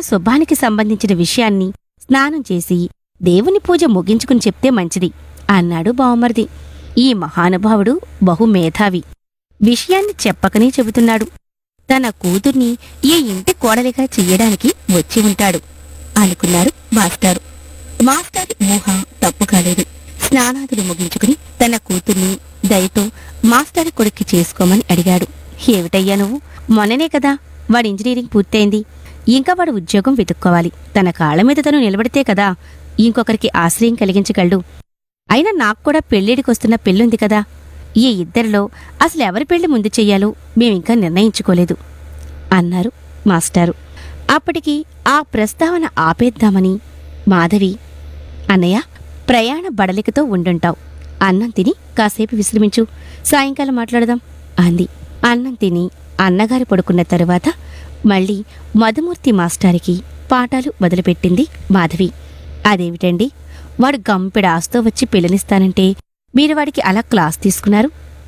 శుభానికి సంబంధించిన విషయాన్ని స్నానం చేసి దేవుని పూజ ముగించుకుని చెప్తే మంచిది అన్నాడు బావమరిది ఈ మహానుభావుడు బహు మేధావి విషయాన్ని చెప్పకనే చెబుతున్నాడు తన కూతుర్ని ఈ ఇంటి కోడలిగా చెయ్యడానికి వచ్చి ఉంటాడు అనుకున్నారు మాస్టారు మాస్టర్ ఊహ తప్పు కాలేదు స్నానాదులు ముగించుకుని తన కూతుర్ని దయతో మాస్టర్ కొడుక్కి చేసుకోమని అడిగాడు ఏమిటయ్యా నువ్వు మొన్ననే కదా వాడి ఇంజనీరింగ్ పూర్తయింది ఇంకా వాడు ఉద్యోగం వెతుక్కోవాలి తన కాళ్ళ మీద తను నిలబడితే కదా ఇంకొకరికి ఆశ్రయం కలిగించగలడు అయినా నాకు కూడా పెళ్ళిడికొస్తున్న పెళ్ళుంది కదా ఈ ఇద్దరిలో అసలు ఎవరి పెళ్లి ముందు చెయ్యాలో మేమింకా నిర్ణయించుకోలేదు అన్నారు మాస్టారు అప్పటికి ఆ ప్రస్తావన ఆపేద్దామని మాధవి అన్నయ్య ప్రయాణ బడలికతో ఉండుంటావు అన్నం తిని కాసేపు విశ్రమించు సాయంకాలం మాట్లాడదాం అంది అన్నం తిని అన్నగారు పడుకున్న తరువాత మళ్ళీ మధుమూర్తి మాస్టారికి పాఠాలు మొదలుపెట్టింది మాధవి అదేమిటండి వాడు గంపెడ ఆస్తో వచ్చి పెళ్ళనిస్తానంటే మీరు వాడికి అలా క్లాస్ తీసుకున్నారు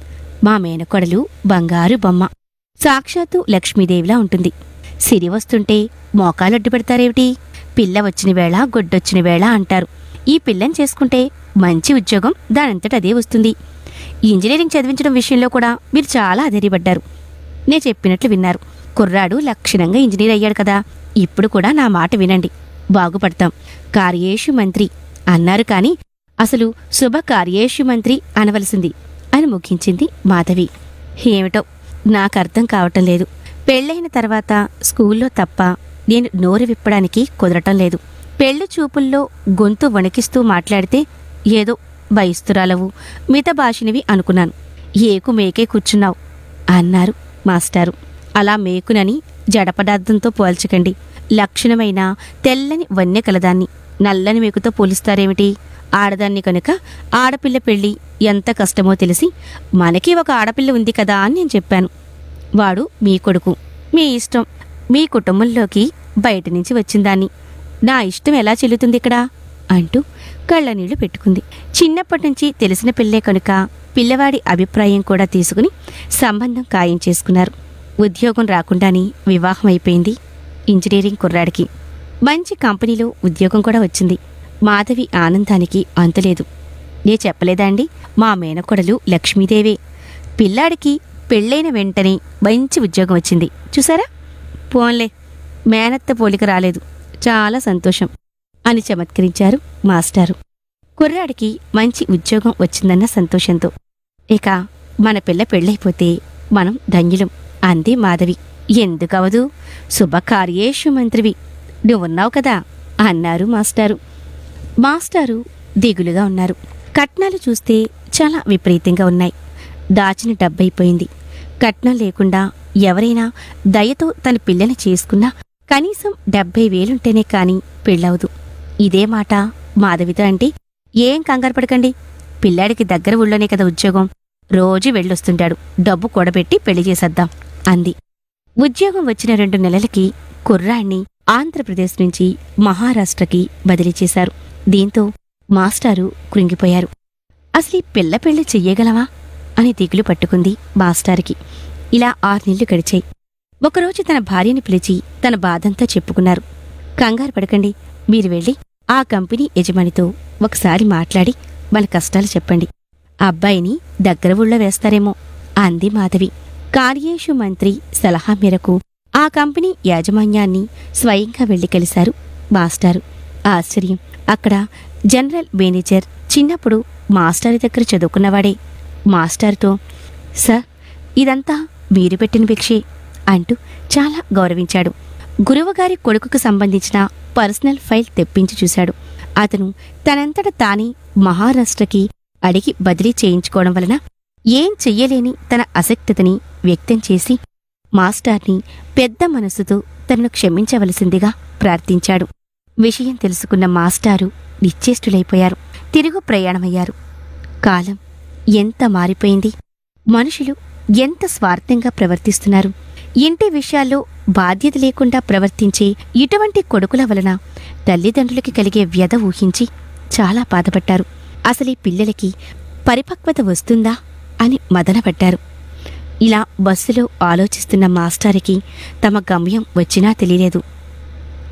మా మేనకొడలు బంగారు బొమ్మ సాక్షాత్తు లక్ష్మీదేవిలా ఉంటుంది సిరి వస్తుంటే మోకాలడ్డు పెడతారేమిటి పిల్ల వచ్చిన వేళ గొడ్డొచ్చిన వేళ అంటారు ఈ పిల్లని చేసుకుంటే మంచి ఉద్యోగం దానంతట అదే వస్తుంది ఇంజనీరింగ్ చదివించడం విషయంలో కూడా మీరు చాలా అధైర్యపడ్డారు నే చెప్పినట్లు విన్నారు కుర్రాడు లక్షణంగా ఇంజనీర్ అయ్యాడు కదా ఇప్పుడు కూడా నా మాట వినండి బాగుపడతాం కార్యేషు మంత్రి అన్నారు కాని అసలు శుభ కార్యేషు మంత్రి అనవలసింది అని ముగించింది మాధవి ఏమిటో నాకు అర్థం కావటం లేదు పెళ్ళైన తర్వాత స్కూల్లో తప్ప నేను నోరు విప్పడానికి కుదరటం లేదు పెళ్లి చూపుల్లో గొంతు వణికిస్తూ మాట్లాడితే ఏదో బయిస్తురాలవు మిత భాషినివి అనుకున్నాను ఏకు మేకే కూర్చున్నావు అన్నారు మాస్టారు అలా మేకునని జడపదార్థంతో పోల్చకండి లక్షణమైన తెల్లని వన్య కలదాన్ని నల్లని మేకుతో పోలిస్తారేమిటి ఆడదాన్ని కనుక ఆడపిల్ల పెళ్లి ఎంత కష్టమో తెలిసి మనకి ఒక ఆడపిల్ల ఉంది కదా అని నేను చెప్పాను వాడు మీ కొడుకు మీ ఇష్టం మీ కుటుంబంలోకి బయట నుంచి వచ్చిందాన్ని నా ఇష్టం ఎలా చెల్లుతుంది ఇక్కడ అంటూ కళ్ళ నీళ్లు పెట్టుకుంది చిన్నప్పటి నుంచి తెలిసిన పిల్లే కనుక పిల్లవాడి అభిప్రాయం కూడా తీసుకుని సంబంధం ఖాయం చేసుకున్నారు ఉద్యోగం రాకుండానే వివాహం అయిపోయింది ఇంజనీరింగ్ కుర్రాడికి మంచి కంపెనీలో ఉద్యోగం కూడా వచ్చింది మాధవి ఆనందానికి అంతులేదు నే చెప్పలేదా అండి మా మేనకొడలు లక్ష్మీదేవే పిల్లాడికి పెళ్ళైన వెంటనే మంచి ఉద్యోగం వచ్చింది చూసారా పోన్లే మేనత్త పోలిక రాలేదు చాలా సంతోషం అని చమత్కరించారు మాస్టారు కుర్రాడికి మంచి ఉద్యోగం వచ్చిందన్న సంతోషంతో ఇక మన పిల్ల పెళ్ళైపోతే మనం ధన్యులం అంది మాధవి ఎందుకవదు శుభకార్యేషు మంత్రివి నువ్వున్నావు కదా అన్నారు మాస్టారు మాస్టారు దిగులుగా ఉన్నారు కట్నాలు చూస్తే చాలా విపరీతంగా ఉన్నాయి దాచిన డబ్బైపోయింది కట్నం లేకుండా ఎవరైనా దయతో తన పిల్లని చేసుకున్నా కనీసం డెబ్బై వేలుంటేనే కాని పెళ్ళవదు ఇదే మాట మాధవితో అంటే ఏం కంగారు పడకండి పిల్లాడికి దగ్గర ఊళ్ళోనే కదా ఉద్యోగం రోజు వెళ్ళొస్తుంటాడు డబ్బు కూడబెట్టి పెళ్లి చేసేద్దాం అంది ఉద్యోగం వచ్చిన రెండు నెలలకి కుర్రాణ్ణి ఆంధ్రప్రదేశ్ నుంచి మహారాష్ట్రకి బదిలీ చేశారు దీంతో మాస్టారు కృంగిపోయారు అసలు ఈ పిల్ల పెళ్లి చెయ్యగలవా అని దిగులు పట్టుకుంది మాస్టారుకి ఇలా ఆరు నెలలు గడిచాయి ఒకరోజు తన భార్యని పిలిచి తన బాధంతా చెప్పుకున్నారు కంగారు పడకండి మీరు వెళ్ళి ఆ కంపెనీ యజమానితో ఒకసారి మాట్లాడి మన కష్టాలు చెప్పండి అబ్బాయిని దగ్గర ఊళ్ళో వేస్తారేమో అంది మాధవి కార్యేషు మంత్రి సలహా మేరకు ఆ కంపెనీ యాజమాన్యాన్ని స్వయంగా వెళ్లి కలిశారు మాస్టారు ఆశ్చర్యం అక్కడ జనరల్ మేనేజర్ చిన్నప్పుడు మాస్టారి దగ్గర చదువుకున్నవాడే మాస్టారుతో సార్ ఇదంతా మీరు పెట్టిన భిక్షే అంటూ చాలా గౌరవించాడు గురువుగారి కొడుకుకు సంబంధించిన పర్సనల్ ఫైల్ తెప్పించి చూశాడు అతను తనంతట తానే మహారాష్ట్రకి అడిగి బదిలీ చేయించుకోవడం వలన ఏం చెయ్యలేని తన అసక్తతని వ్యక్తం చేసి మాస్టార్ని పెద్ద మనసుతో తనను క్షమించవలసిందిగా ప్రార్థించాడు విషయం తెలుసుకున్న మాస్టారు నిశ్చేష్టులైపోయారు తిరుగు ప్రయాణమయ్యారు కాలం ఎంత మారిపోయింది మనుషులు ఎంత స్వార్థంగా ప్రవర్తిస్తున్నారు ఇంటి విషయాల్లో బాధ్యత లేకుండా ప్రవర్తించే ఇటువంటి కొడుకుల వలన తల్లిదండ్రులకి కలిగే వ్యధ ఊహించి చాలా బాధపడ్డారు అసలీ పిల్లలకి పరిపక్వత వస్తుందా అని మదనపడ్డారు ఇలా బస్సులో ఆలోచిస్తున్న మాస్టారికి తమ గమ్యం వచ్చినా తెలియలేదు